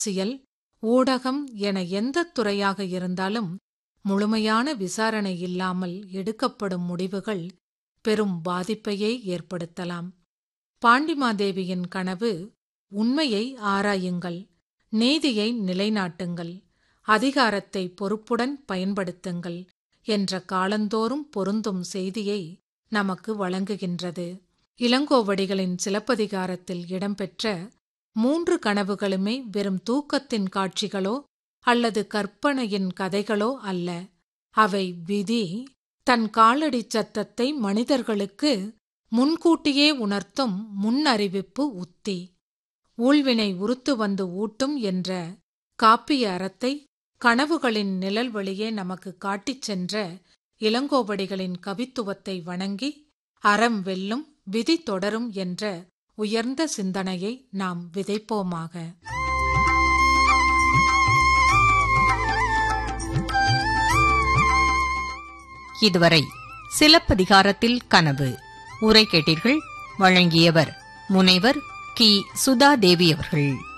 அரசியல் ஊடகம் என எந்தத் துறையாக இருந்தாலும் முழுமையான விசாரணை இல்லாமல் எடுக்கப்படும் முடிவுகள் பெரும் பாதிப்பையே ஏற்படுத்தலாம் பாண்டிமாதேவியின் கனவு உண்மையை ஆராயுங்கள் நீதியை நிலைநாட்டுங்கள் அதிகாரத்தை பொறுப்புடன் பயன்படுத்துங்கள் என்ற காலந்தோறும் பொருந்தும் செய்தியை நமக்கு வழங்குகின்றது இளங்கோவடிகளின் சிலப்பதிகாரத்தில் இடம்பெற்ற மூன்று கனவுகளுமே வெறும் தூக்கத்தின் காட்சிகளோ அல்லது கற்பனையின் கதைகளோ அல்ல அவை விதி தன் காலடிச் சத்தத்தை மனிதர்களுக்கு முன்கூட்டியே உணர்த்தும் முன்னறிவிப்பு உத்தி ஊழ்வினை உறுத்து வந்து ஊட்டும் என்ற காப்பிய அறத்தை கனவுகளின் நிழல் வழியே நமக்கு காட்டிச் சென்ற இளங்கோவடிகளின் கவித்துவத்தை வணங்கி அறம் வெல்லும் விதி தொடரும் என்ற உயர்ந்த சிந்தனையை நாம் விதைப்போமாக இதுவரை சிலப்பதிகாரத்தில் கனவு உரை கேட்டீர்கள் வழங்கியவர் முனைவர் கி சுதாதேவி அவர்கள்